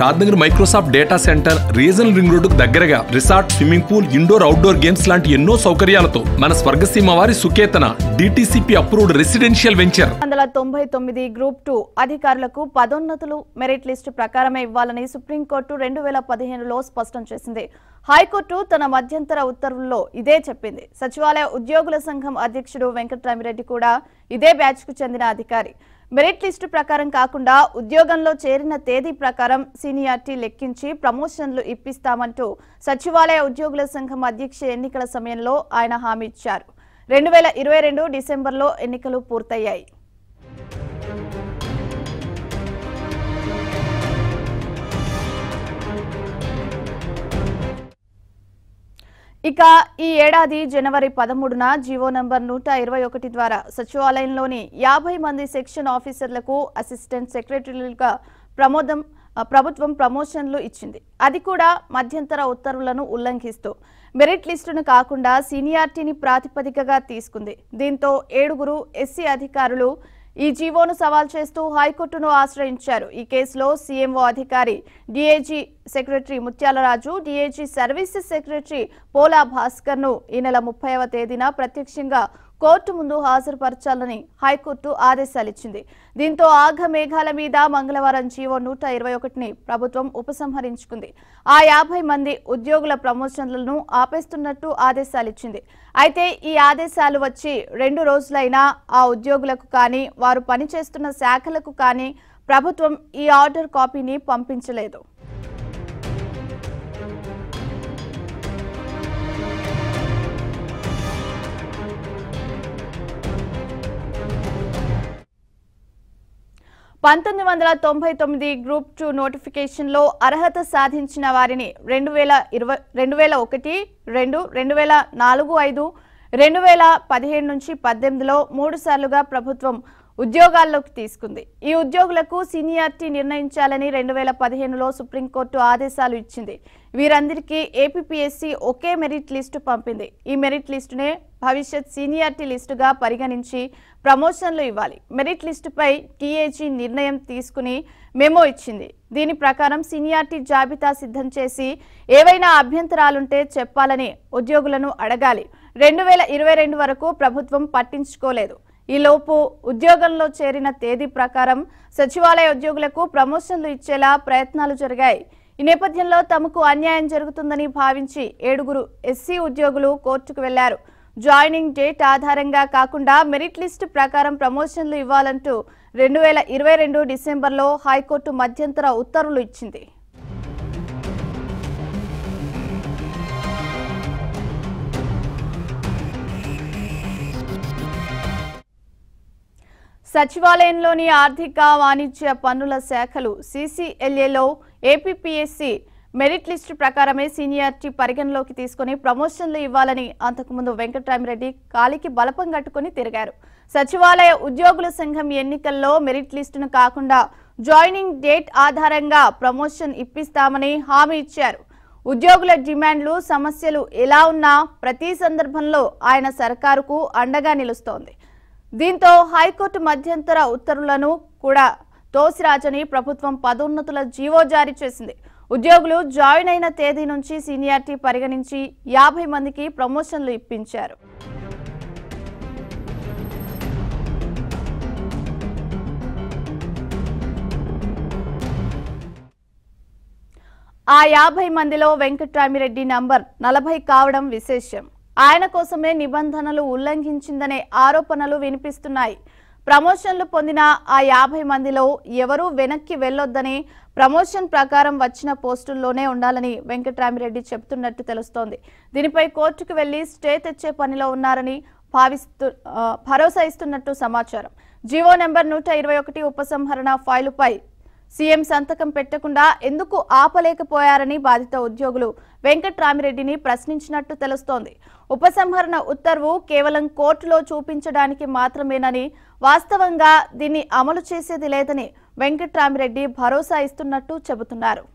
Shadnagar Microsoft data centre regional ring రోడ్డుకు దగ్గరగా resort swimming pool indoor outdoor games లాంటి ఎన్నో సౌకర్యాలతో మన స్వర్గసీమ వారి Suketana DTCP approved residential venture వందల తొంభై తొమ్మిది గ్రూప్ టూ అధికారులకు పదోన్నతులు మెరిట్ లిస్టు ప్రకారమే ఇవ్వాలని సుప్రీంకోర్టు రెండు వేల పదిహేనులో స్పష్టం చేసింది హైకోర్టు తన మధ్యంతర ఉత్తర్వుల్లో ఇదే చెప్పింది సచివాలయ ఉద్యోగుల సంఘం అధ్యక్షుడు వెంకట్రామిరెడ్డి కూడా ఇదే బ్యాచ్ కు చెందిన అధికారి మెరిట్ లిస్టు ప్రకారం కాకుండా ఉద్యోగంలో చేరిన తేదీ ప్రకారం సీనియారిటీ లెక్కించి ప్రమోషన్లు ఇప్పిస్తామంటూ సచివాలయ ఉద్యోగుల సంఘం అధ్యక్ష ఎన్నికల సమయంలో ఆయన హామీ ఇచ్చారు రెండు వేల ఇరవై రెండు డిసెంబర్లో ఎన్నికలు పూర్తయ్యాయి ఇక ఈ ఏడాది జనవరి పదమూడున జీవో నంబర్ నూట ఇరవై ఒకటి ద్వారా సచివాలయంలోని యాభై మంది సెక్షన్ ఆఫీసర్లకు అసిస్టెంట్ సెక్రటరీలుగా ప్రమోదం ఆ, ప్రభుత్వం ప్రమోషన్లు ఇచ్చింది అది కూడా మధ్యంతర ఉత్తర్వులను ఉల్లంఘిస్తూ మెరిట్ లిస్టును కాకుండా సీనియారిటీని ప్రాతిపదికగా తీసుకుంది దీంతో ఏడుగురు ఎస్సీ అధికారులు ఈ జీవోను సవాల్ చేస్తూ హైకోర్టును ఆశ్రయించారు ఈ కేసులో సీఎంఓ అధికారి DAG secretary Mutyalaraju DAG services secretary Pola Bhaskar ను ఈ నెల ముప్పైవ తేదీన ప్రత్యక్షంగా కోర్టు ముందు హాజరుపరచాలని హైకోర్టు ఆదేశాలిచ్చింది దీంతో ఆఘ మేఘాల మీద మంగళవారం జీవో నూట ఇరవై ఒకటిని ప్రభుత్వం ఉపసంహరించుకుంది ఆ యాభై మంది ఉద్యోగుల ప్రమోషన్లను ఆపేస్తున్నట్టు ఆదేశాలిచ్చింది అయితే ఈ ఆదేశాలు వచ్చి రెండు రోజులైనా ఆ ఉద్యోగులకు కానీ వారు పనిచేస్తున్న శాఖలకు కానీ ప్రభుత్వం ఈ ఆర్డర్ కాపీని పంపించలేదు పంతొమ్మిది వందల తొంభై తొమ్మిది గ్రూప్ టూ నోటిఫికేషన్లో అర్హత సాధించిన వారిని రెండు వేల ఇరవై రెండు వేల ఒకటి రెండు రెండు వేల నాలుగు ఐదు రెండు వేల పదిహేడు నుంచి పద్దెనిమిదిలో మూడు సార్లుగా ప్రభుత్వం ఉద్యోగాల్లోకి తీసుకుంది ఈ ఉద్యోగులకు సీనియారిటీ నిర్ణయించాలని రెండు వేల పదిహేనులో సుప్రీంకోర్టు ఆదేశాలు ఇచ్చింది వీరందరికీ ఏపీపీఎస్సీ ఒకే మెరిట్ లిస్టు పంపింది ఈ మెరిట్ లిస్టునే భవిష్యత్ సీనియారిటీ లిస్టుగా పరిగణించి ప్రమోషన్లు ఇవ్వాలి మెరిట్ లిస్టుపై టీఏజీ నిర్ణయం తీసుకుని మెమో ఇచ్చింది దీని ప్రకారం సీనియారిటీ జాబితా సిద్ధం చేసి ఏవైనా అభ్యంతరాలుంటే చెప్పాలని ఉద్యోగులను అడగాలి రెండు వేల ఇరవై రెండు వరకు ప్రభుత్వం పట్టించుకోలేదు ఈలోపు ఉద్యోగంలో చేరిన తేదీ ప్రకారం సచివాలయ ఉద్యోగులకు ప్రమోషన్లు ఇచ్చేలా ప్రయత్నాలు జరిగాయి ఈ నేపథ్యంలో తమకు అన్యాయం జరుగుతుందని భావించి ఏడుగురు ఎస్సీ ఉద్యోగులు కోర్టుకు వెళ్లారు జాయినింగ్ డేట్ ఆధారంగా కాకుండా మెరిట్ లిస్టు ప్రకారం ప్రమోషన్లు ఇవ్వాలంటూ రెండు వేల ఇరవై రెండు డిసెంబర్లో హైకోర్టు మధ్యంతర ఉత్తర్వులు ఇచ్చింది సచివాలయంలోని ఆర్థిక వాణిజ్య పన్నుల శాఖలు సీసీఎల్ఏలో ఏపీపీఎస్సీ మెరిట్ లిస్టు ప్రకారమే సీనియారిటీ పరిగణలోకి తీసుకుని ప్రమోషన్లు ఇవ్వాలని అంతకుముందు వెంకట్రామిరెడ్డి కాలికి బలపం కట్టుకుని తిరిగారు సచివాలయ ఉద్యోగుల సంఘం ఎన్నికల్లో మెరిట్ లిస్టును కాకుండా జాయినింగ్ డేట్ ఆధారంగా ప్రమోషన్ ఇప్పిస్తామని హామీ ఇచ్చారు ఉద్యోగుల డిమాండ్లు సమస్యలు ఎలా ఉన్నా ప్రతి సందర్భంలో ఆయన సర్కారుకు అండగా నిలుస్తోంది దీంతో హైకోర్టు మధ్యంతర ఉత్తర్వులను కూడా తోసిరాజని ప్రభుత్వం పదోన్నతుల జీవో జారీ చేసింది ఉద్యోగులు జాయిన్ అయిన తేదీ నుంచి సీనియారిటీ పరిగణించి యాభై మందికి ప్రమోషన్లు ఇప్పించారు ఆ యాభై మందిలో వెంకట్రామిరెడ్డి నంబర్ నలభై కావడం విశేషం ఆయన కోసమే నిబంధనలు ఉల్లంఘించిందనే ఆరోపణలు వినిపిస్తున్నాయి ప్రమోషన్లు పొందిన ఆ యాభై మందిలో ఎవరూ వెనక్కి వెళ్ళొద్దని ప్రమోషన్ ప్రకారం వచ్చిన పోస్టుల్లోనే ఉండాలని వెంకట్రామిరెడ్డి చెబుతున్నట్టు తెలుస్తోంది దీనిపై కోర్టుకు వెళ్లి స్టే తెచ్చే పనిలో ఉన్నారని భావిస్తూ ఆ, భరోసా ఇస్తున్నట్టు సమాచారం జీవో నెంబర్ నూట ఇరవై ఒకటి ఉపసంహరణ ఫైలుపై సీఎం సంతకం పెట్టకుండా ఎందుకు ఆపలేకపోయారని బాధిత ఉద్యోగులు వెంకట్రామిరెడ్డిని ప్రశ్నించినట్టు తెలుస్తోంది ఉపసంహరణ ఉత్తర్వు కేవలం కోర్టులో చూపించడానికి మాత్రమేనని వాస్తవంగా దీన్ని అమలు చేసేది లేదని వెంకట్రామిరెడ్డి భరోసా ఇస్తున్నట్టు చెబుతున్నారు